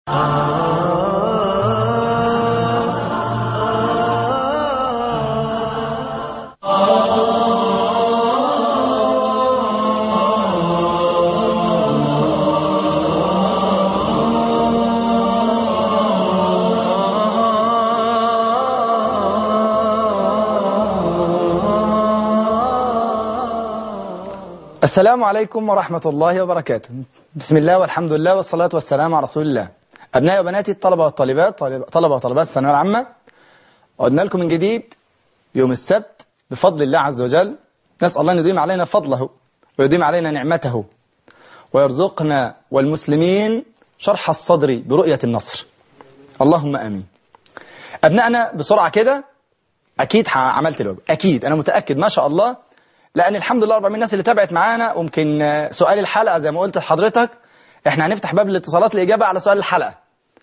السلام عليكم ورحمة الله وبركاته بسم الله والحمد لله والصلاة والسلام على رسول الله أبنائي وبناتي الطلبة والطالبات طالب- طلبة وطالبات الثانوية العامة عدنا لكم من جديد يوم السبت بفضل الله عز وجل نسأل الله أن يديم علينا فضله ويديم علينا نعمته ويرزقنا والمسلمين شرح الصدر برؤية النصر اللهم آمين أبنائنا بسرعة كده أكيد ح- عملت الواجب أكيد أنا متأكد ما شاء الله لأن الحمد لله رب العالمين الناس اللي تابعت معانا وممكن آه، سؤال الحلقة زي ما قلت لحضرتك احنا هنفتح باب الاتصالات الإجابة على سؤال الحلقة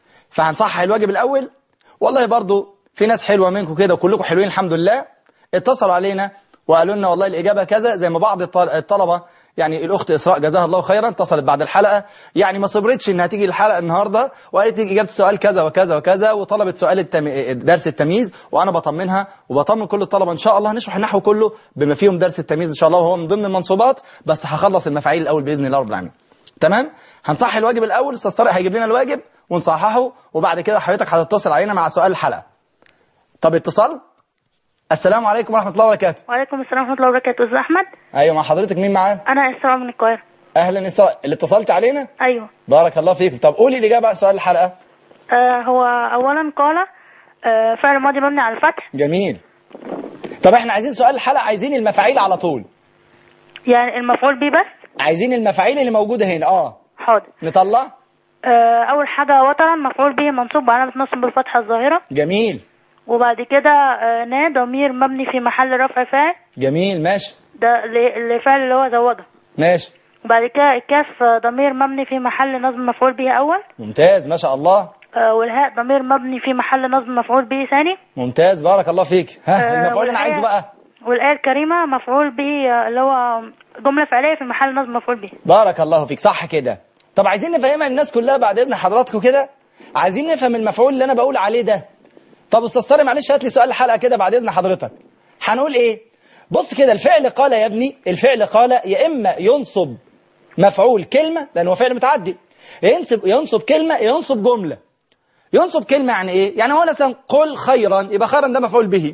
فهنصحح الواجب الأول والله برضو في ناس حلوة منكم كده وكلكم حلوين الحمد لله اتصلوا علينا وقالوا لنا والله الإجابة كذا زي ما بعض الطل- الطلبة يعني الأخت إسراء جزاها الله خيرا اتصلت بعد الحلقة يعني ما صبرتش إنها تيجي الحلقة النهاردة وقالت لي إجابة السؤال كذا وكذا وكذا وطلبت سؤال التم... درس التمييز وأنا بطمنها وبطمن كل الطلبة إن شاء الله هنشرح النحو كله بما فيهم درس التمييز إن شاء الله وهو من ضمن المنصوبات بس هخلص المفاعيل الأول بإذن الله رب العالمين تمام هنصحح الواجب الأول أستاذ طارق هيجيب لنا الواجب ونصححه وبعد كده حضرتك هتتصل علينا مع سؤال الحلقة طب اتصال السلام عليكم ورحمة الله وبركاته وعليكم السلام ورحمة الله وبركاته أستاذ أحمد أيوة مع حضرتك مين معانا أنا إسراء من القاهرة أهلا إسراء اللي اتصلت علينا أيوه بارك الله فيكم طب قولي الإجابة على سؤال الحلقة آه هو أولا قال آه فعل ماضي مبني على الفتح جميل طب احنا عايزين سؤال الحلقة عايزين المفاعيل على طول يعني المفعول به بس عايزين المفاعيل اللي موجودة هنا اه حاضر نطلع آه أول حاجة وطرا مفعول به منصوب علامة نصب بالفتحة الظاهرة جميل وبعد كده آه نا ضمير مبني في محل رفع فاعل جميل ماشي ده ل- لفعل اللي هو زوجها ماشي وبعد كده الكاف آه، ضمير مبني في محل نصب مفعول به أول ممتاز ما شاء الله آه والهاء ضمير مبني في محل نصب مفعول به ثاني ممتاز بارك الله فيك ها آه، المفعول اللي انا والآية- عايزه بقى والآية الكريمة مفعول به آه، اللي هو جملة فعلية في محل نصب مفعول به بارك الله فيك صح كده طب عايزين نفهمها للناس كلها بعد اذن حضراتكم كده عايزين نفهم المفعول اللي انا بقول عليه ده طب استاذ طارق معلش هات لي سؤال الحلقه كده بعد اذن حضرتك هنقول ايه بص كده الفعل قال يا ابني الفعل قال يا اما ينصب مفعول كلمه لان هو فعل متعدي ينصب ينصب كلمه ينصب جمله ينصب كلمه يعني ايه يعني هو مثلا قل خيرا يبقى خيرا ده مفعول به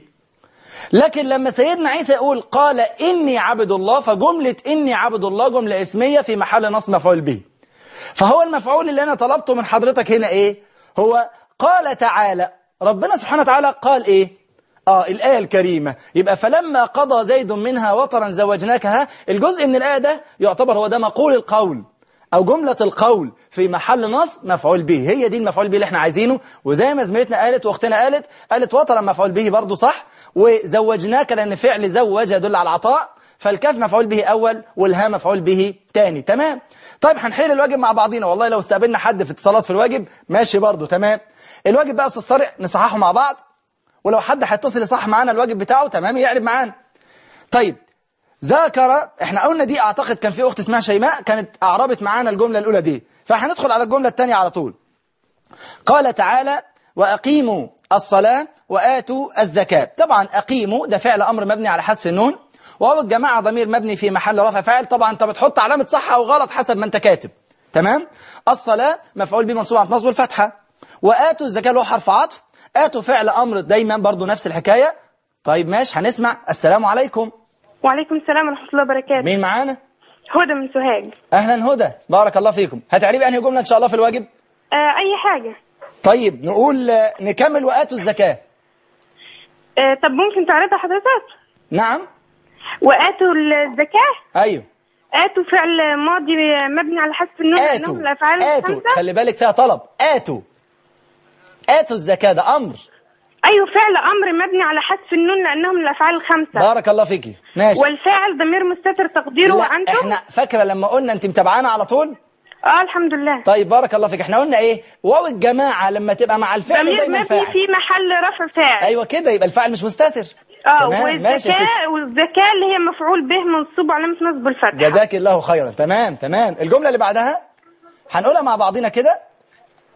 لكن لما سيدنا عيسى يقول قال إني عبد الله فجملة إني عبد الله جملة اسمية في محل نصب مفعول به فهو المفعول اللي أنا طلبته من حضرتك هنا إيه هو قال تعالى ربنا سبحانه وتعالى قال إيه آه الآية الكريمة يبقى فلما قضى زيد منها وطرا زوجناكها الجزء من الآية ده يعتبر هو ده مقول القول أو جملة القول في محل نصب مفعول به هي دي المفعول به اللي احنا عايزينه وزي ما زميلتنا قالت واختنا قالت قالت وطرا مفعول به برضه صح وزوجناك لأن فعل زوج يدل على العطاء فالكاف مفعول به أول والها مفعول به تاني تمام طيب هنحل الواجب مع بعضينا والله لو استقبلنا حد في اتصالات في الواجب ماشي برضه تمام الواجب بقى أستاذ طارق نصححه مع بعض ولو حد هيتصل يصح معانا الواجب بتاعه تمام يعرب معانا طيب ذاكر احنا قلنا دي اعتقد كان في اخت اسمها شيماء كانت اعربت معانا الجملة الاولى دي فهندخل على الجملة الثانية على طول قال تعالى واقيموا الصلاة واتوا الزكاة طبعا اقيموا ده فعل امر مبني على حذف النون وهو الجماعة ضمير مبني في محل رفع فاعل طبعا انت بتحط علامة صح او غلط حسب ما انت كاتب تمام الصلاة مفعول به منصوب على نصب الفتحة واتوا الزكاة له حرف عطف اتوا فعل امر دايما برضو نفس الحكاية طيب ماشي هنسمع السلام عليكم وعليكم السلام ورحمة الله وبركاته مين معانا هدى من سوهاج اهلا هدى بارك الله فيكم هتعرفي انهي جمله ان شاء الله في الواجب آه أي حاجة طيب نقول آه، نكمل واتوا الزكاه آه طب ممكن تعرضها حضرتك نعم وآتوا الزكاة ايوه آتوا فعل ماضي مبني على حذف النون اتوا لأنهم الأفعال اتوا الخمسة خلي بالك فيها طلب اتوا اتوا الزكاه ده امر أيوة فعل أمر مبني على حذف النون لأنهم الأفعال الخمسة بارك الله فيكي ماشي والفاعل ضمير مستتر تقديره لا وأنتم احنا فاكره لما قلنا انت متابعانا على طول اه الحمد لله طيب بارك الله فيك احنا قلنا ايه واو الجماعه لما تبقى مع الفعل ضمير دايما مبني فاعل في محل رفع فاعل ايوه كده يبقى الفاعل مش مستتر اه تمام ماشي يا ستي والزكاة والزكاة اللي هي مفعول به منصوب علامة نصب الفتحة جزاك الله خيرا تمام تمام الجملة اللي بعدها هنقولها مع بعضنا كده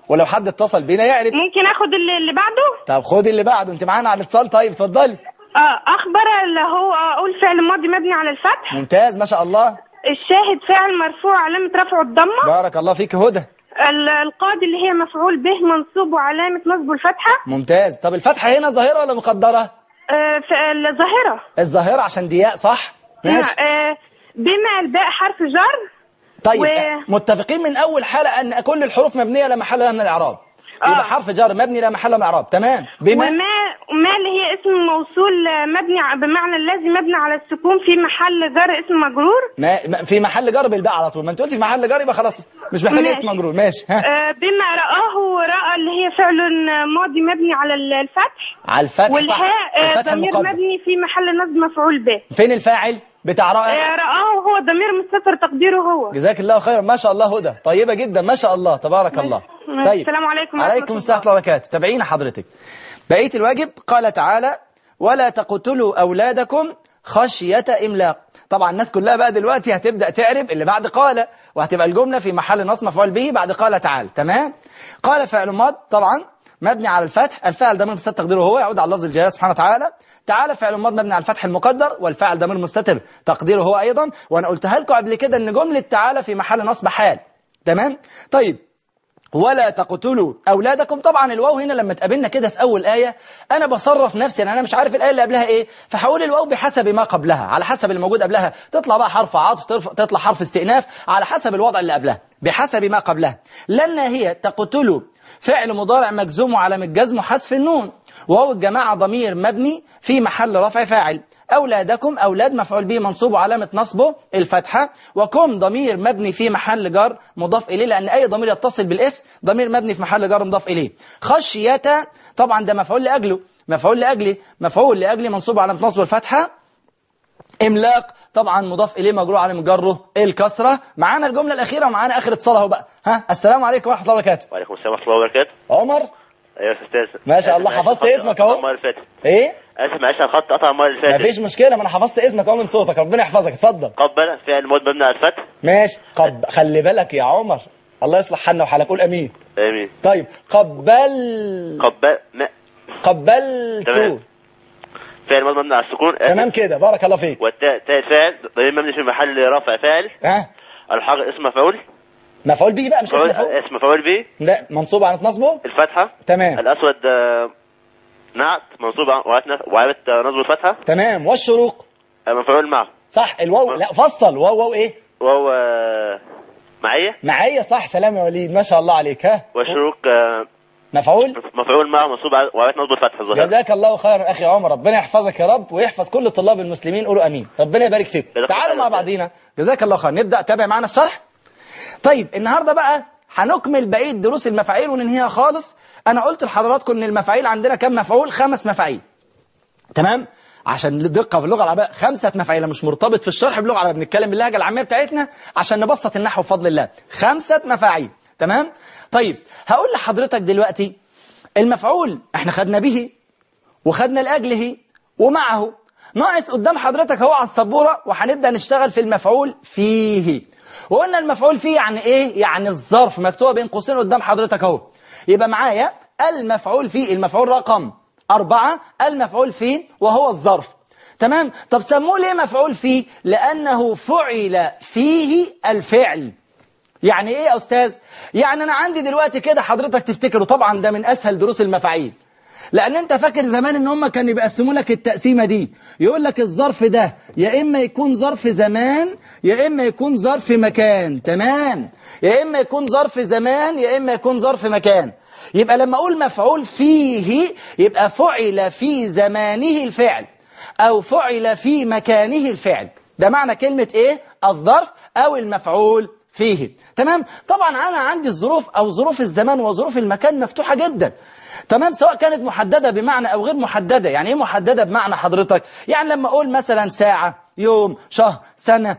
ولو حد اتصل بينا يعرف ممكن اخد اللي, اللي بعده طب خدي اللي بعده انت معانا على الاتصال طيب اتفضلي اه اخبر اللي هو اقول فعل ماضي مبني على الفتح ممتاز ما شاء الله الشاهد فاعل مرفوع علامة رفعه الضمة بارك الله فيك هدى ال- القاضي اللي هي مفعول به منصوب وعلامة نصبه الفتحة ممتاز طب الفتحة هنا ظاهرة ولا مقدرة آه في الظاهرة الظاهرة عشان دياء صح ماشي آه بما الباء حرف جر طيب و- متفقين من اول حلقة ان كل الحروف مبنية لا محل لها من الاعراب آه. يبقى حرف جر مبني لا محل له من الاعراب تمام بما وما ما اللي هي اسم موصول آه، مبني ع- بمعنى الذي مبني على السكون في محل جر اسم مجرور ما ما- في محل جر بالباء على طول ما انت قلتي في محل جر يبقى خلاص مش محتاج ماشي. اسم مجرور ماشي ها آه بما رآه رأى اللي هي فعل ماضي مبني على ال- الفتح على الفتح صح والهاء آه، الفتح ضمير المقدر مبني في محل نصب مفعول به فين الفاعل بتاع رائع آه، رآه هو ضمير مستتر تقديره هو جزاك الله خيرا ما شاء الله هدى طيبة جدا ما شاء الله تبارك الله ماشي. السلام عليكم ورحمة عليكم الله. السلام ورحمة الله وبركاته تابعينا حضرتك بقية الواجب قال تعالى ولا تقتلوا أولادكم خشية إملاق طبعا الناس كلها بقى دلوقتي هتبدأ تعرف اللي بعد قال وهتبقى الجملة في محل نصب مفعول به بعد قال تعالى تمام قال فعل ماض طبعا مبني على الفتح الفاعل ضمير مستتر تقديره هو يعود على لفظ الجلالة سبحانه وتعالى تعالى فعل ماض مبني على الفتح المقدر والفاعل ضمير مستتر تقديره هو أيضا وأنا قلتها لكم قبل كده إن جملة تعالى في محل نصب حال تمام طيب ولا تقتلوا أولادكم طبعا الواو هنا لما تقابلنا كده في أول آية أنا بصرف نفسي يعني أنا مش عارف الآية اللي قبلها إيه فحول الواو بحسب ما قبلها على حسب الموجود قبلها تطلع بقى حرف عطف ترف- تطلع حرف استئناف على حسب الوضع اللي قبلها بحسب ما قبلها لأن هي تقتلوا فعل مضارع مجزوم وعلامة جزم حذف النون وهو الجماعة ضمير مبني في محل رفع فاعل أولادكم أولاد مفعول به منصوب وعلامة نصبه الفتحة وكم ضمير مبني في محل جر مضاف إليه لأن أي ضمير يتصل بالاسم ضمير مبني في محل جر مضاف إليه خشية طبعا ده مفعول لأجله مفعول لأجله مفعول لأجله منصوب علامة نصبه الفتحة إملاق طبعا مضاف إليه مجرور على جره الكسرة معانا الجملة الأخيرة ومعانا آخر اتصال اهو بقى ها السلام عليكم ورحمة الله وبركاته وعليكم السلام ورحمة الله وبركاته عمر أيوة يا أستاذ ما شاء الله، آسف، حفظت معلش، اسمك الخط أهو. قطع المرة اللي فاتت إيه آسف معلش الخط قطع المرة اللي فاتت مفيش مشكلة ما أنا حفظت اسمك أهو من صوتك ربنا يحفظك اتفضل قبل فعل ماض مبني على الفتح ماشي قب... خلي بالك يا عمر الله يصلح حالنا وحالك قول امين آمين طيب قبل قبل ما قبلت تمام. فعل ماض مبني على السكون آسف. تمام كده بارك الله فيك والتاء تاء فاعل ضمير مبني في محل رفع فاعل ها الحاق اسم مفعول مفعول به بقى مش اسم مفعول مفعول اسم مفعول به لا منصوب على نصبه الفتحة تمام الأسود آه، نعت منصوب عن- وعلامة وعلامة نصب الفتحة تمام والشروق آه، مفعول معه صح الواو لا فصل واو واو ايه وهو آه، معية معايا صح سلام يا وليد ما شاء الله عليك ها والشروق آه، مفعول مفعول معه منصوب على- وعلامة نصب الفتحة الظاهرة جزاك الله خيرا اخي عمر ربنا يحفظك يا رب ويحفظ كل طلاب المسلمين قولوا امين ربنا يبارك فيك جزاك تعالوا الله مع خير. بعضينا جزاك الله خير نبدا تابع معنا الشرح طيب النهارده بقى هنكمل بقيه دروس المفاعيل وننهيها خالص انا قلت لحضراتكم ان المفاعيل عندنا كم مفعول خمس مفاعيل تمام عشان الدقه في اللغه العربيه خمسه مفاعيل مش مرتبط في الشرح باللغه العربيه بنتكلم باللهجه العاميه بتاعتنا عشان نبسط النحو بفضل الله خمسه مفاعيل تمام طيب هقول لحضرتك دلوقتي المفعول احنا خدنا به وخدنا لأجله ومعه ناقص قدام حضرتك هو على السبورة وهنبدأ نشتغل في المفعول فيه وقلنا المفعول فيه يعني ايه يعني الظرف مكتوبة بين قوسين قدام حضرتك اهو يبقى معايا المفعول فيه المفعول رقم أربعة المفعول فيه وهو الظرف تمام طب سموه ليه مفعول فيه لأنه فعل فيه الفعل يعني ايه يا استاذ يعني انا عندي دلوقتي كده حضرتك تفتكروا طبعا ده من اسهل دروس المفاعيل لان انت فاكر زمان ان هم كانوا بيقسموا لك التقسيمه دي يقول لك الظرف ده يا اما يكون ظرف زمان يا اما يكون ظرف مكان تمام يا اما يكون ظرف زمان يا اما يكون ظرف مكان يبقى لما اقول مفعول فيه يبقى فعل في زمانه الفعل او فعل في مكانه الفعل ده معنى كلمة ايه الظرف او المفعول فيه تمام طبعا انا عندي الظروف او ظروف الزمان وظروف المكان مفتوحة جدا تمام سواء كانت محددة بمعنى او غير محددة يعني ايه محددة بمعنى حضرتك يعني لما اقول مثلا ساعة يوم شهر سنة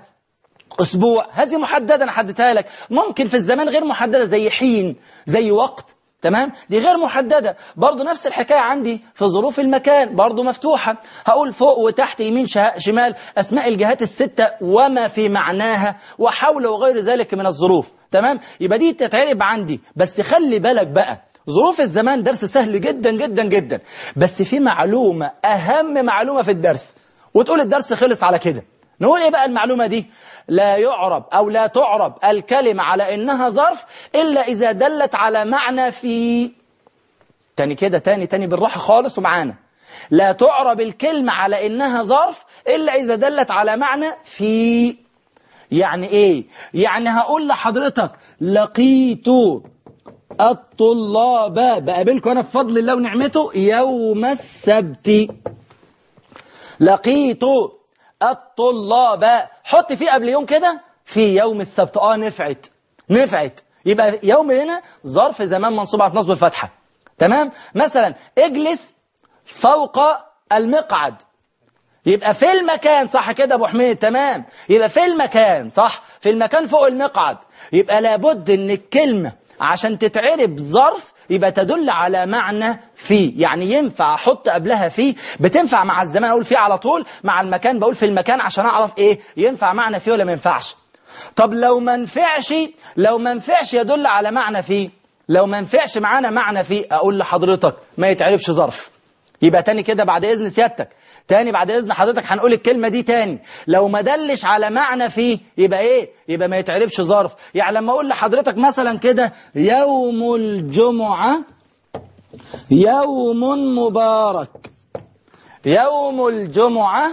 أسبوع هذه محددة أنا حددتها لك ممكن في الزمان غير محددة زي حين زي وقت تمام دي غير محددة برضو نفس الحكاية عندي في ظروف المكان برضو مفتوحة هقول فوق وتحت يمين شه- شمال أسماء الجهات الستة وما في معناها وحول وغير ذلك من الظروف تمام يبقى دي تتعرب عندي بس خلي بالك بقى ظروف الزمان درس سهل جدا جدا جدا بس في معلومة أهم معلومة في الدرس وتقول الدرس خلص على كده نقول ايه بقى المعلومة دي لا يعرب أو لا تعرب الكلمة على إنها ظرف إلا إذا دلت على معنى في تاني كده تاني تاني بالراحة خالص ومعانا لا تعرب الكلمة على إنها ظرف إلا إذا دلت على معنى في يعني إيه يعني هقول لحضرتك لقيت الطلاب بقابلكم أنا بفضل الله ونعمته يوم السبت لقيت الطلاب حط فيه قبل يوم كده في يوم السبت اه نفعت نفعت يبقى يوم هنا ظرف زمان منصوب على نصب الفتحة تمام مثلا اجلس فوق المقعد يبقى في المكان صح كده ابو حميد تمام يبقى في المكان صح في المكان فوق المقعد يبقى لابد ان الكلمة عشان تتعرب ظرف يبقى تدل على معنى في يعني ينفع احط قبلها في بتنفع مع الزمان اقول في على طول مع المكان بقول في المكان عشان اعرف ايه ينفع معنى في ولا ما ينفعش طب لو ما نفعش لو ما نفعش يدل على معنى في لو ما نفعش معانا معنى في اقول لحضرتك ما يتعربش ظرف يبقى تاني كده بعد اذن سيادتك تاني بعد اذن حضرتك هنقول الكلمة دي تاني لو ما دلش على معنى فيه يبقى ايه يبقى ما يتعربش ظرف يعني لما اقول لحضرتك مثلا كده يوم الجمعة يوم مبارك يوم الجمعة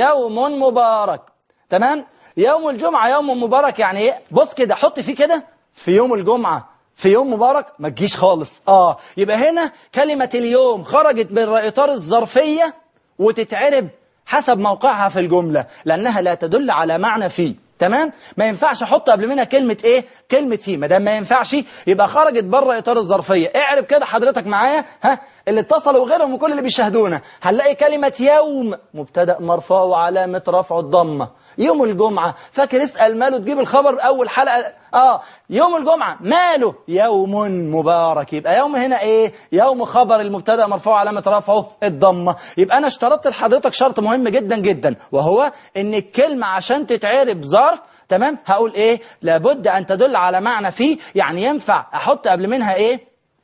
يوم مبارك تمام يوم الجمعة يوم مبارك يعني ايه بص كده حط فيه كده في يوم الجمعة في يوم مبارك ما تجيش خالص اه يبقى هنا كلمة اليوم خرجت من إطار الظرفية وتتعرب حسب موقعها في الجملة لأنها لا تدل على معنى فيه تمام ما ينفعش احط قبل منها كلمة ايه كلمة فيه ما دام ما ينفعش يبقى خرجت بره اطار الظرفية اعرب كده حضرتك معايا ها اللي اتصلوا وغيرهم وكل اللي بيشاهدونا هنلاقي كلمة يوم مبتدا مرفوع وعلامة رفع الضمة يوم الجمعة فاكر اسأل ماله تجيب الخبر أول حلقة آه يوم الجمعة ماله يوم مبارك يبقى يوم هنا إيه يوم خبر المبتدا مرفوع علامة رفعه الضمة يبقى أنا اشترطت لحضرتك شرط مهم جدا جدا وهو إن الكلمة عشان تتعرب ظرف تمام هقول إيه لابد أن تدل على معنى فيه يعني ينفع أحط قبل منها إيه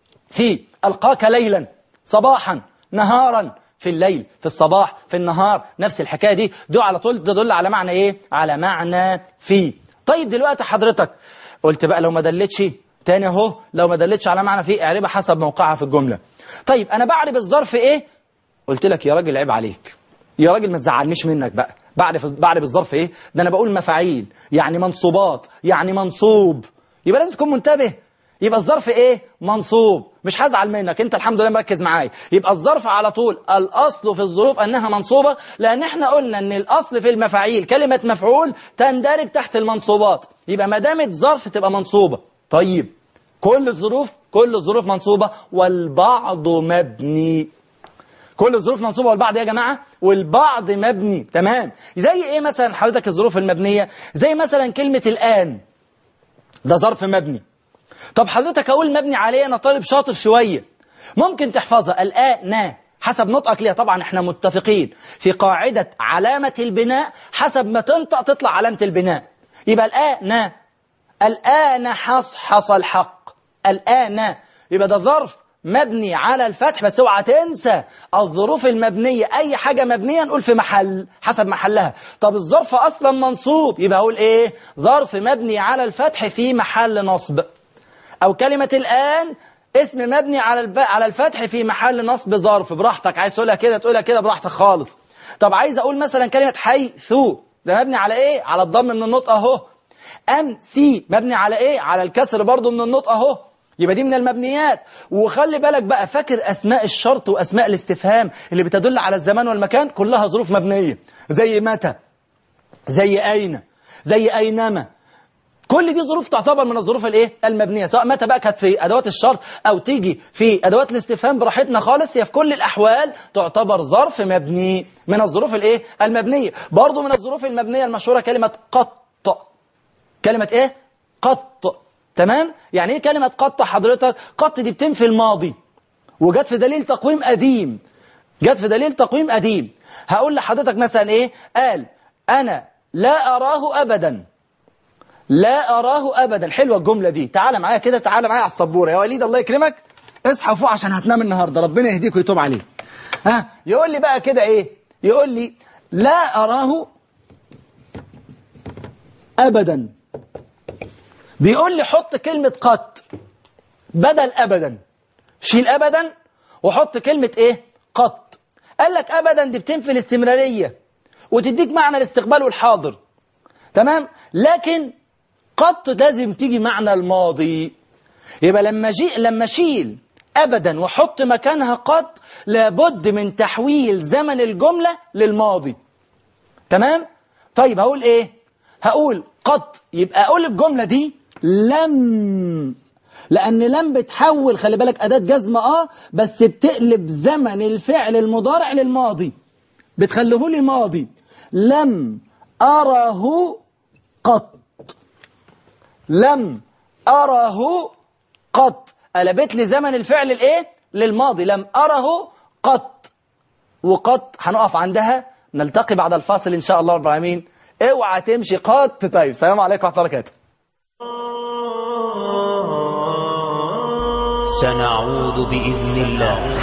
في ألقاك ليلا صباحا نهارا في الليل في الصباح في النهار نفس الحكاية دي دو على طول تدل على معنى ايه على معنى في طيب دلوقتي حضرتك قلت بقى لو ما دلتش تاني اهو لو ما دلتش على معنى في اعربها حسب موقعها في الجملة طيب انا بعرب الظرف ايه قلت لك يا راجل عيب عليك يا راجل ما تزعلنيش منك بقى بعرف بعرف الظرف ايه ده انا بقول مفاعيل يعني منصوبات يعني منصوب يبقى لازم تكون منتبه يبقى الظرف ايه منصوب مش هزعل منك انت الحمد لله مركز معايا يبقى الظرف على طول الاصل في الظروف انها منصوبة لان احنا قلنا ان الاصل في المفاعيل كلمة مفعول تندرج تحت المنصوبات يبقى ما دامت ظرف تبقى منصوبة طيب كل الظروف كل الظروف منصوبة والبعض مبني كل الظروف منصوبة والبعض يا جماعة والبعض مبني تمام زي ايه مثلا حضرتك الظروف المبنية زي مثلا كلمة الآن ده ظرف مبني طب حضرتك اقول مبني عليه انا طالب شاطر شوية ممكن تحفظها الآن حسب نطقك ليها طبعا احنا متفقين في قاعدة علامة البناء حسب ما تنطق تطلع علامة البناء يبقى الآن الآن حص حصل الحق الآن يبقى ده ظرف مبني على الفتح بس اوعى تنسى الظروف المبنية أي حاجة مبنية نقول في محل حسب محلها طب الظرف أصلا منصوب يبقى أقول إيه ظرف مبني على الفتح في محل نصب أو كلمة الآن اسم مبني على على الفتح في محل نصب ظرف براحتك عايز تقولها كده تقولها كده براحتك خالص طب عايز أقول مثلا كلمة حيث ده مبني على إيه على الضم من النطق أهو أم سي مبني على إيه على الكسر برضو من النطق أهو يبقى دي من المبنيات وخلي بالك بقى فاكر أسماء الشرط وأسماء الاستفهام اللي بتدل على الزمان والمكان كلها ظروف مبنية زي متى زي أين زي أينما كل دي ظروف تعتبر من الظروف الايه المبنيه سواء متى بقى كانت في ادوات الشرط او تيجي في ادوات الاستفهام براحتنا خالص هي في كل الاحوال تعتبر ظرف مبني من الظروف الايه المبنيه برضو من الظروف المبنيه المشهوره كلمه قط كلمه ايه قط تمام يعني ايه كلمه قط حضرتك قط دي بتنفي الماضي وجت في دليل تقويم قديم جت في دليل تقويم قديم هقول لحضرتك مثلا ايه قال انا لا اراه ابدا لا أراه أبدا حلوة الجملة دي تعال معايا كده تعال معايا على السبورة يا وليد الله يكرمك اصحى فوق عشان هتنام النهاردة ربنا يهديك ويتوب عليك ها يقول لي بقى كده ايه يقول لي لا أراه أبدا بيقول لي حط كلمة قط بدل أبدا شيل أبدا وحط كلمة إيه قط قال لك أبدا دي بتنفي الاستمرارية وتديك معنى الاستقبال والحاضر تمام لكن قط لازم تيجي معنى الماضي يبقى لما جي لما اشيل ابدا واحط مكانها قط لابد من تحويل زمن الجملة للماضي تمام طيب هقول ايه هقول قط يبقى اقول الجملة دي لم لان لم بتحول خلي بالك اداة جزم اه بس بتقلب زمن الفعل المضارع للماضي بتخليه لي ماضي لم أره قط لم أره قط قلبت لي زمن الفعل الايه للماضي لم أره قط وقط هنقف عندها نلتقي بعد الفاصل إن شاء الله رب العالمين اوعى تمشي قط طيب السلام عليكم ورحمة الله وبركاته سنعود بإذن الله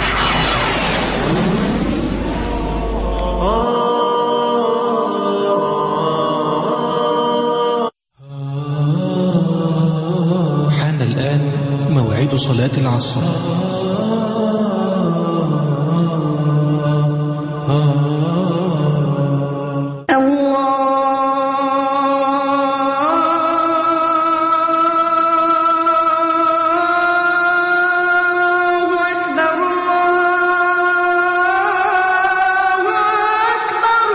حان الآن موعد صلاة العصر الله أكبر الله أكبر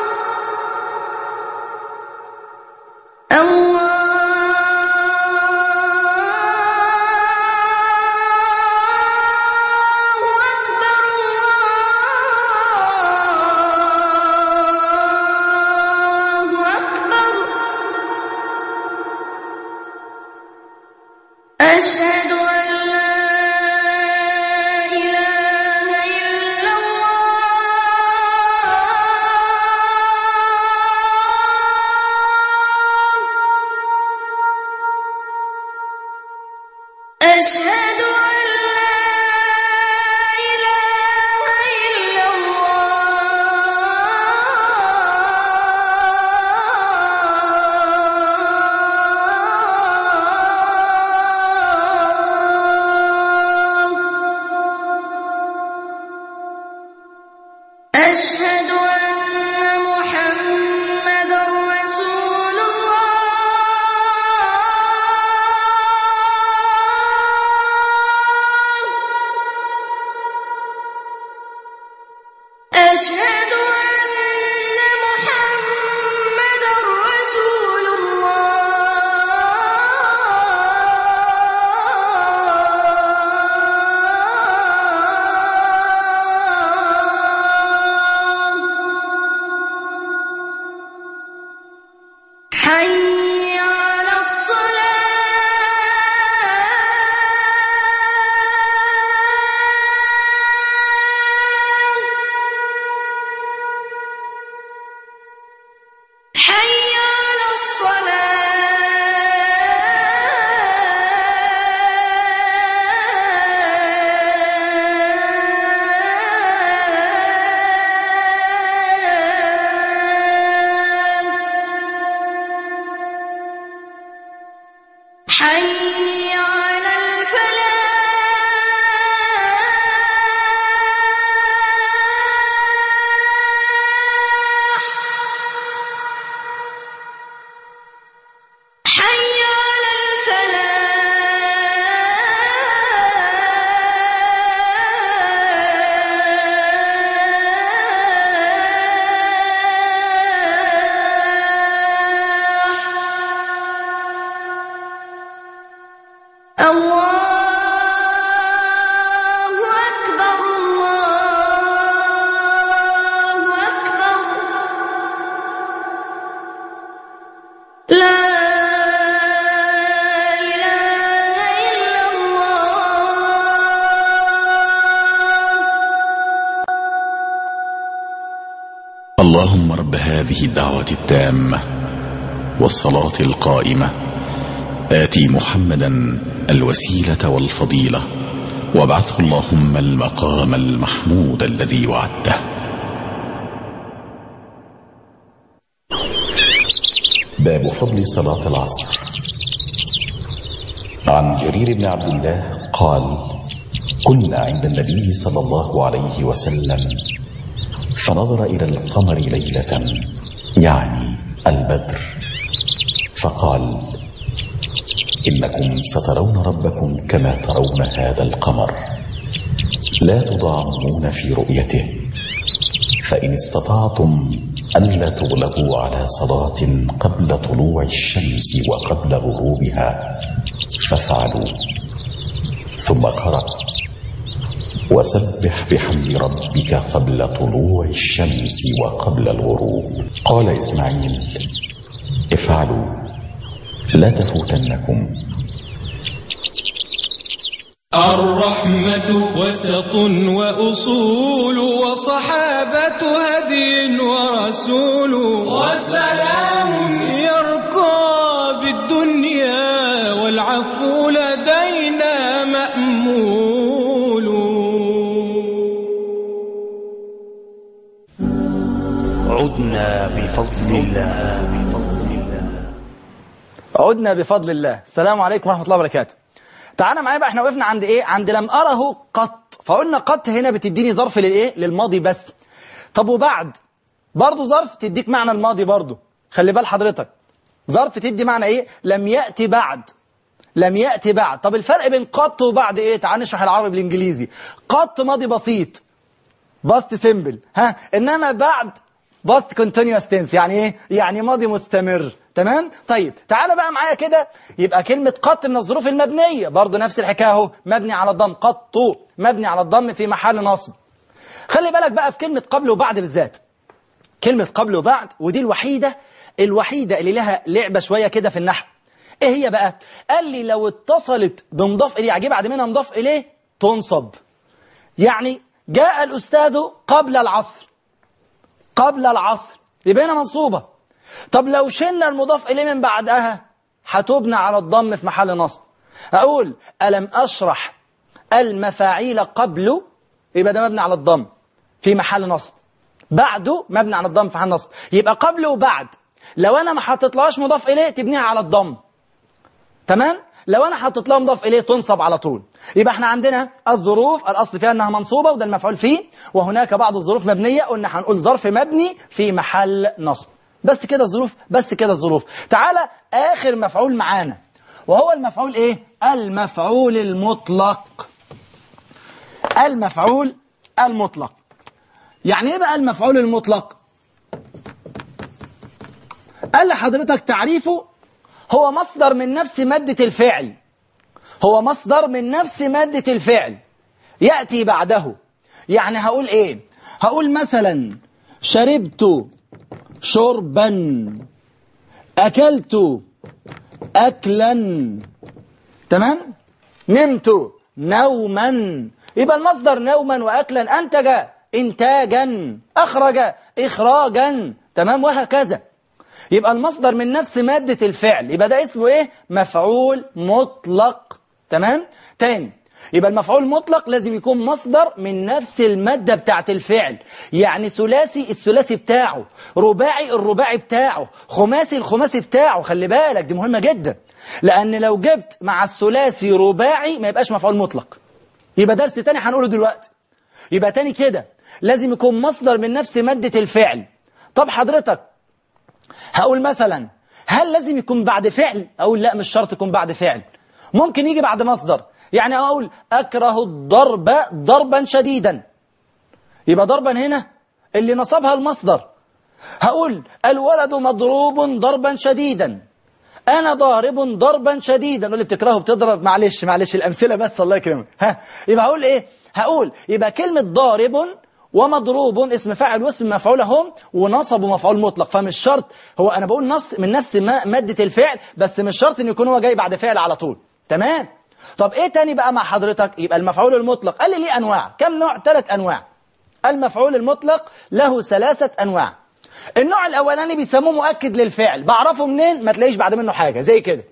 الله أكبر الله أكبر أشهد أن لا إله إلا الله أشهد أن لا إله إلا الله أشهد أن محمدا رسول الله أشهد أن محمدا رسول الله حي على الصلاة حي على الصلاة حي على الفلاح حي على الفلاح الله أكبر الله أكبر لا إله إلا الله اللهم رب هذه الدعوة التامة والصلاة القائمة آتي محمدا الوسيلة والفضيلة وابعثه اللهم المقام المحمود الذي وعدته باب فضل صلاة العصر عن جرير بن عبد الله قال كنا عند النبي صلى الله عليه وسلم فنظر إلى القمر ليلة يعني البدر فقال إنكم سترون ربكم كما ترون هذا القمر لا تضامون في رؤيته فإن استطعتم ألا تغلبوا على صلاة قبل طلوع الشمس وقبل غروبها فافعلوا ثم قرأ وسبح بحمد ربك قبل طلوع الشمس وقبل الغروب قال إسماعيل افعلوا لا تفوتنكم الرحمة وسط وأصول وصحابة هدي ورسول وسلام يرقى بالدنيا والعفو لدينا مأمول عدنا بفضل الله بفضل الله عدنا بفضل الله السلام عليكم ورحمة الله وبركاته تعالى معايا بقى احنا وقفنا عند ايه عند لم أره قط فقلنا قط هنا بتديني ظرف للايه للماضي بس طب وبعد برضه ظرف تديك معنى الماضي برضه خلي بال حضرتك ظرف تدي معنى ايه لم يأتي بعد لم يأتي بعد طب الفرق بين قط وبعد ايه تعال نشرح العربي بالانجليزي قط ماضي بسيط باست سيمبل ها انما بعد باست كونتينيوس تنس يعني ايه يعني ماضي مستمر تمام طيب تعالى بقى معايا كده يبقى كلمة قط من الظروف المبنية برضو نفس الحكاية اهو مبني على الضم قط مبني على الضم في محل نصب خلي بالك بقى في كلمة قبل وبعد بالذات كلمة قبل وبعد ودي الوحيدة الوحيدة اللي لها لعبة شوية كده في النحو ايه هي بقى قال لي لو اتصلت بمضاف اليه يعني بعد منها مضاف اليه تنصب يعني جاء الأستاذ قبل العصر قبل العصر يبقى هنا منصوبة طب لو شلنا المضاف إليه من بعدها هتبنى على الضم في محل نصب أقول ألم أشرح المفاعيل قبل يبقى ده مبني على الضم في محل نصب بعده مبني على الضم في محل نصب يبقى قبل وبعد لو أنا ما حطيتلهاش مضاف إليه تبنيها على الضم تمام لو انا حطيت لها مضاف اليه تنصب على طول يبقى احنا عندنا الظروف الاصل فيها انها منصوبه وده المفعول فيه وهناك بعض الظروف مبنيه قلنا هنقول ظرف مبني في محل نصب بس كده الظروف بس كده الظروف تعالى اخر مفعول معانا وهو المفعول ايه المفعول المطلق المفعول المطلق يعني ايه بقى المفعول المطلق قال لحضرتك تعريفه هو مصدر من نفس مادة الفعل هو مصدر من نفس مادة الفعل يأتي بعده يعني هقول ايه هقول مثلا شربت شربا أكلت أكلا تمام نمت نوما يبقى المصدر نوما وأكلا أنتج إنتاجا أخرج إخراجا تمام وهكذا يبقى المصدر من نفس مادة الفعل يبقى ده اسمه ايه مفعول مطلق تمام تاني يبقى المفعول مطلق لازم يكون مصدر من نفس المادة بتاعت الفعل يعني ثلاثي الثلاثي بتاعه رباعي الرباعي بتاعه خماسي الخماسي بتاعه خلي بالك دي مهمة جدا لأن لو جبت مع الثلاثي رباعي ما يبقاش مفعول مطلق يبقى درس تاني هنقوله دلوقتي يبقى تاني كده لازم يكون مصدر من نفس مادة الفعل طب حضرتك هقول مثلا هل لازم يكون بعد فعل أقول لا مش شرط يكون بعد فعل ممكن يجي بعد مصدر يعني أقول أكره الضرب ضربا شديدا يبقى ضربا هنا اللي نصبها المصدر هقول الولد مضروب ضربا شديدا أنا ضارب ضربا شديدا اللي بتكرهه بتضرب معلش معلش الأمثلة بس الله يكرمك ها يبقى هقول إيه هقول يبقى كلمة ضارب ومضروب اسم فاعل واسم مفعول هم ونصب مفعول مطلق فمش شرط هو أنا بقول نفس من نفس مادة الفعل بس مش شرط إن يكون هو جاي بعد فعل على طول تمام طب إيه تاني بقى مع حضرتك يبقى المفعول المطلق قال لي ليه أنواع كم نوع ثلاث أنواع المفعول المطلق له ثلاثة أنواع النوع الاولاني بيسموه مؤكد للفعل بعرفه منين ما تلاقيش بعد منه حاجه زي كده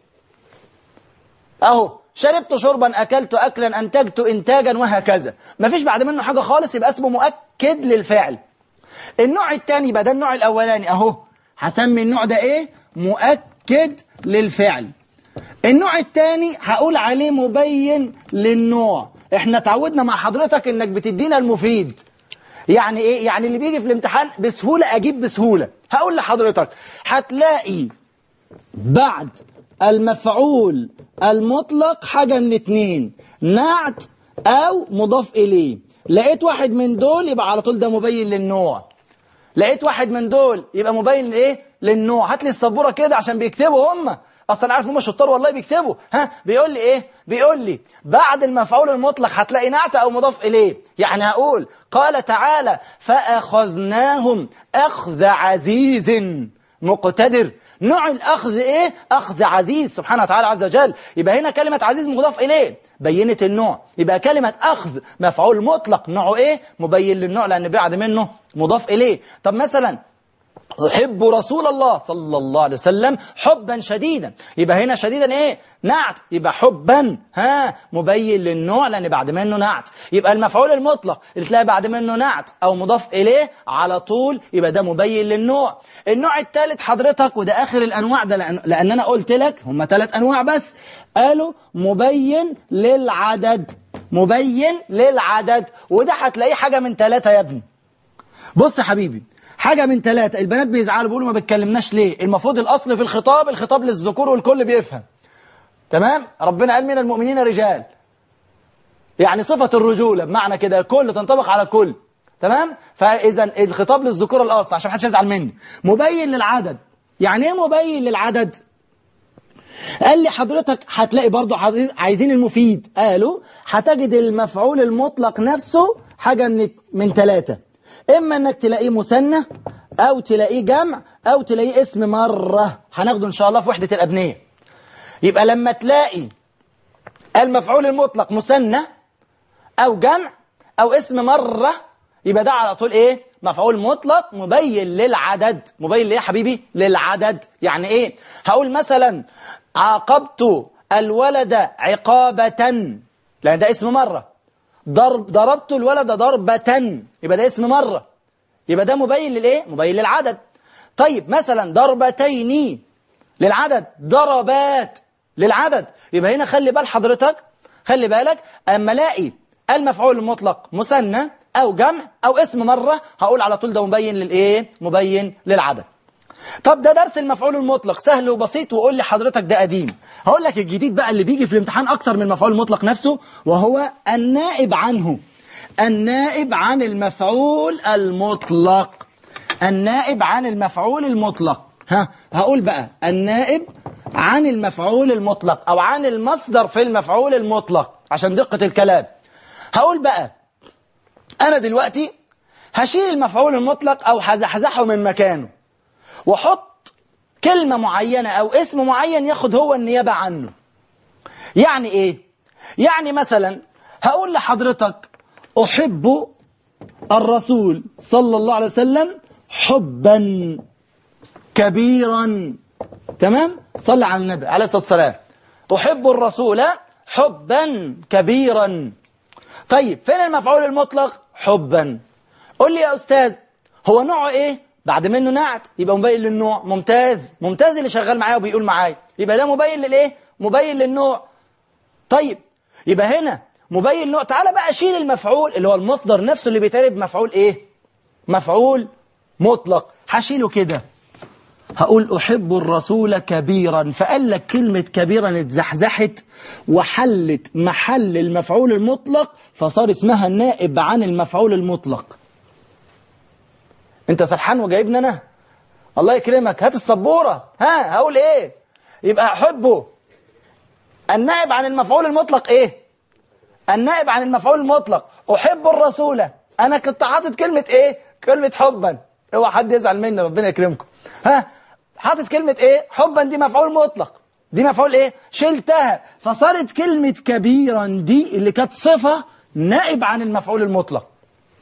اهو شربت شربا اكلت اكلا انتجت انتاجا وهكذا مفيش بعد منه حاجه خالص يبقى اسمه مؤكد للفعل النوع الثاني يبقى ده النوع الاولاني اهو هسمي النوع ده ايه مؤكد للفعل النوع الثاني هقول عليه مبين للنوع احنا اتعودنا مع حضرتك انك بتدينا المفيد يعني ايه يعني اللي بيجي في الامتحان بسهولة اجيب بسهولة هقول لحضرتك هتلاقي بعد المفعول المطلق حاجة من اتنين نعت او مضاف اليه لقيت واحد من دول يبقى على طول ده مبين للنوع لقيت واحد من دول يبقى مبين لايه للنوع هات لي السبوره كده عشان بيكتبوا هم اصلا عارف هم شطار والله بيكتبوا ها بيقول لي ايه بيقول لي بعد المفعول المطلق هتلاقي نعت او مضاف اليه يعني هقول قال تعالى فاخذناهم اخذ عزيز مقتدر نوع الاخذ ايه اخذ عزيز سبحانه وتعالى عز وجل يبقى هنا كلمه عزيز مضاف اليه بينت النوع يبقى كلمه اخذ مفعول مطلق نوعه ايه مبين للنوع لان بعد منه مضاف اليه طب مثلا أحب رسول الله صلى الله عليه وسلم حبا شديدا يبقى هنا شديدا ايه نعت يبقى حبا ها مبين للنوع لان بعد منه نعت يبقى المفعول المطلق اللي تلاقي بعد منه نعت او مضاف اليه على طول يبقى ده مبين للنوع النوع الثالث حضرتك وده اخر الانواع ده لان, لأن انا قلت لك هم ثلاث انواع بس قالوا مبين للعدد مبين للعدد وده هتلاقيه حاجه من ثلاثه يا ابني بص يا حبيبي حاجة من ثلاثة البنات بيزعلوا بيقولوا ما بتكلمناش ليه المفروض الأصل في الخطاب الخطاب للذكور والكل بيفهم تمام ربنا قال من المؤمنين رجال يعني صفة الرجولة بمعنى كده كل تنطبق على كل تمام فإذا الخطاب للذكور الأصل عشان محدش يزعل مني مبين للعدد يعني ايه مبين للعدد قال لي حضرتك هتلاقي برضو عايزين المفيد قالوا هتجد المفعول المطلق نفسه حاجة من من ثلاثة إما أنك تلاقيه مثنى أو تلاقيه جمع أو تلاقيه اسم مرة هناخده إن شاء الله في وحدة الأبنية يبقى لما تلاقي المفعول المطلق مثنى أو جمع أو اسم مرة يبقى ده على طول إيه مفعول مطلق مبين للعدد مبين ليه يا حبيبي للعدد يعني إيه هقول مثلا عاقبت الولد عقابة لأن ده اسم مرة ضرب ضربت الولد ضربة يبقى ده اسم مرة يبقى ده مبين للايه مبين للعدد طيب مثلا ضربتين للعدد ضربات للعدد يبقى هنا خلي بال حضرتك خلي بالك اما الاقي المفعول المطلق مثنى او جمع او اسم مرة هقول على طول ده مبين للايه مبين للعدد طب ده درس المفعول المطلق سهل وبسيط وقول لي حضرتك ده قديم هقول لك الجديد بقى اللي بيجي في الامتحان اكتر من المفعول المطلق نفسه وهو النائب عنه النائب عن المفعول المطلق النائب عن المفعول المطلق ها هقول بقى النائب عن المفعول المطلق او عن المصدر في المفعول المطلق عشان دقة الكلام هقول بقى انا دلوقتي هشيل المفعول المطلق او هزحزحه من مكانه وحط كلمة معينة أو اسم معين ياخد هو النيابة عنه يعني إيه؟ يعني مثلا هقول لحضرتك أحب الرسول صلى الله عليه وسلم حبا كبيرا تمام؟ صلى على النبي عليه الصلاة والسلام أحب الرسول حبا كبيرا طيب فين المفعول المطلق؟ حبا قول لي يا أستاذ هو نوعه إيه؟ بعد منه نعت يبقى مبين للنوع ممتاز ممتاز اللي شغال معايا وبيقول معايا يبقى ده مبين للايه مبين للنوع طيب يبقى هنا مبين للنوع تعالى بقى اشيل المفعول اللي هو المصدر نفسه اللي بيتعرب مفعول ايه مفعول مطلق هشيله كده هقول أحب الرسول كبيرا فقال لك كلمة كبيرا اتزحزحت وحلت محل المفعول المطلق فصار اسمها النائب عن المفعول المطلق انت سرحان وجايبني انا الله يكرمك هات السبوره ها هقول ايه يبقى احبه النائب عن المفعول المطلق ايه النائب عن المفعول المطلق احب الرسول انا كنت حاطط كلمه ايه كلمه حبا اوعى حد يزعل مني ربنا يكرمكم ها حاطط كلمه ايه حبا دي مفعول مطلق دي مفعول ايه شلتها فصارت كلمه كبيرا دي اللي كانت صفه نائب عن المفعول المطلق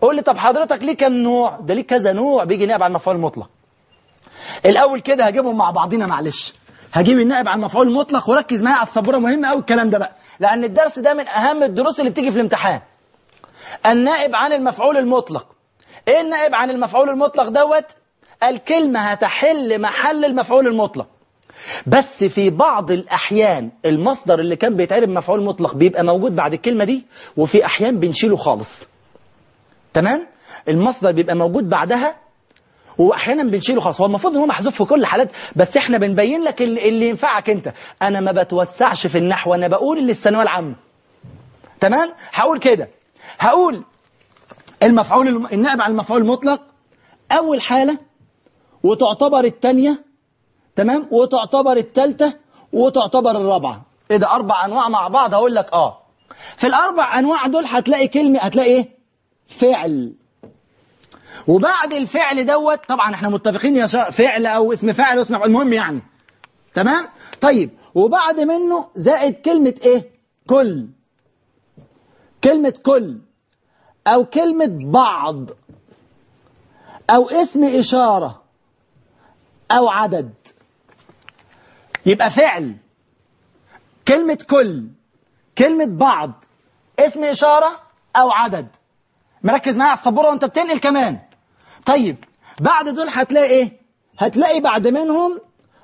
قول لي طب حضرتك ليه كم نوع ده ليه كذا نوع بيجي نائب عن المفعول المطلق الاول كده هجيبهم مع بعضينا معلش هجيب النائب عن المفعول المطلق وركز معايا على السبوره مهم قوي الكلام ده بقى لان الدرس ده من اهم الدروس اللي بتيجي في الامتحان النائب عن المفعول المطلق ايه النائب عن المفعول المطلق دوت الكلمه هتحل محل المفعول المطلق بس في بعض الأحيان المصدر اللي كان بيتعرب مفعول مطلق بيبقى موجود بعد الكلمة دي وفي أحيان بنشيله خالص تمام المصدر بيبقى موجود بعدها واحيانا بنشيله خالص هو المفروض ان هو محذوف في كل الحالات بس احنا بنبين لك اللي, اللي ينفعك انت انا ما بتوسعش في النحو انا بقول اللي الثانويه العامه تمام هقول كده هقول المفعول الم... النائب عن المفعول المطلق اول حاله وتعتبر الثانيه تمام وتعتبر الثالثه وتعتبر الرابعه ايه ده اربع انواع مع بعض هقول لك اه في الاربع انواع دول هتلاقي كلمه هتلاقي ايه فعل وبعد الفعل دوت طبعا احنا متفقين يا شا... فعل او اسم فاعل واسم مفعول المهم يعني تمام طيب وبعد منه زائد كلمة ايه كل كلمة كل او كلمة بعض او اسم اشارة او عدد يبقى فعل كلمة كل كلمة بعض اسم اشارة او عدد مركز معايا على السبوره وانت بتنقل كمان طيب بعد دول هتلاقي ايه هتلاقي بعد منهم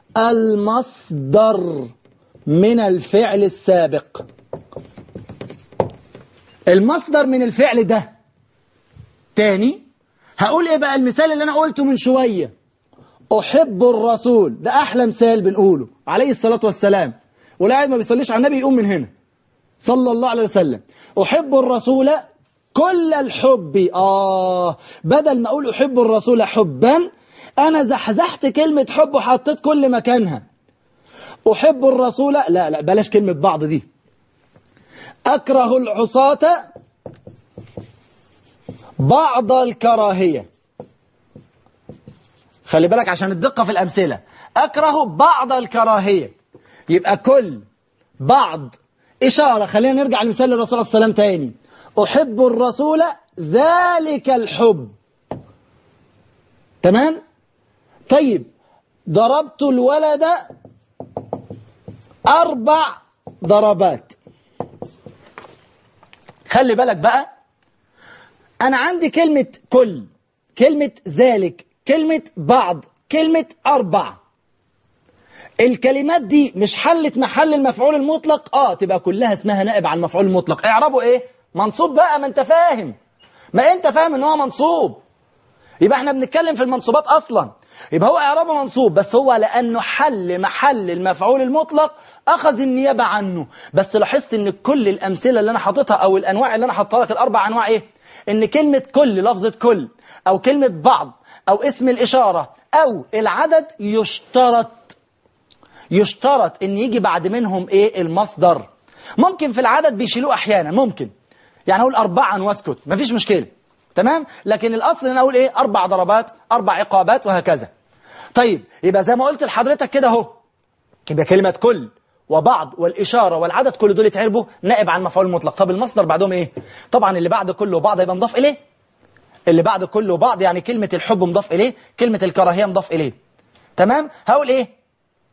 المصدر من الفعل السابق المصدر من الفعل ده تاني هقول ايه بقى المثال اللي انا قلته من شوية احب الرسول ده احلى مثال بنقوله عليه الصلاة والسلام ولا قاعد ما بيصليش على النبي يقوم من هنا صلى الله عليه وسلم احب الرسول كل الحب آه بدل ما أقول أحب الرسول حبا أنا زحزحت كلمة حب وحطيت كل مكانها أحب الرسول لا لا بلاش كلمة بعض دي أكره العصاة بعض الكراهية خلي بالك عشان الدقة في الأمثلة أكره بعض الكراهية يبقى كل بعض إشارة خلينا نرجع لمثال الرسول صلى الله عليه وسلم تاني أحب الرسول ذلك الحب تمام طيب ضربت الولد أربع ضربات خلي بالك بقى أنا عندي كلمة كل كلمة ذلك كلمة بعض كلمة أربع الكلمات دي مش حلت محل المفعول المطلق اه تبقى كلها اسمها نائب عن المفعول المطلق اعربوا ايه منصوب بقى ما انت فاهم ما انت فاهم ان هو منصوب يبقى احنا بنتكلم في المنصوبات اصلا يبقى هو اعرابه منصوب بس هو لانه حل محل المفعول المطلق اخذ النيابه عنه بس لاحظت ان كل الامثله اللي انا حاططها او الانواع اللي انا حاطها لك الاربع انواع ايه ان كلمه كل لفظه كل او كلمه بعض او اسم الاشاره او العدد يشترط يشترط ان يجي بعد منهم ايه المصدر ممكن في العدد بيشيلوه احيانا ممكن يعني اقول اربعا واسكت مفيش مشكله تمام لكن الاصل ان اقول ايه اربع ضربات اربع عقابات وهكذا طيب يبقى زي ما قلت لحضرتك كده اهو يبقى كلمه كل وبعض والاشاره والعدد كل دول يتعربوا نائب عن مفعول مطلق طب المصدر بعدهم ايه طبعا اللي بعد كل وبعض يبقى مضاف اليه اللي بعد كل وبعض يعني كلمه الحب مضاف اليه كلمه الكراهيه مضاف اليه تمام هقول ايه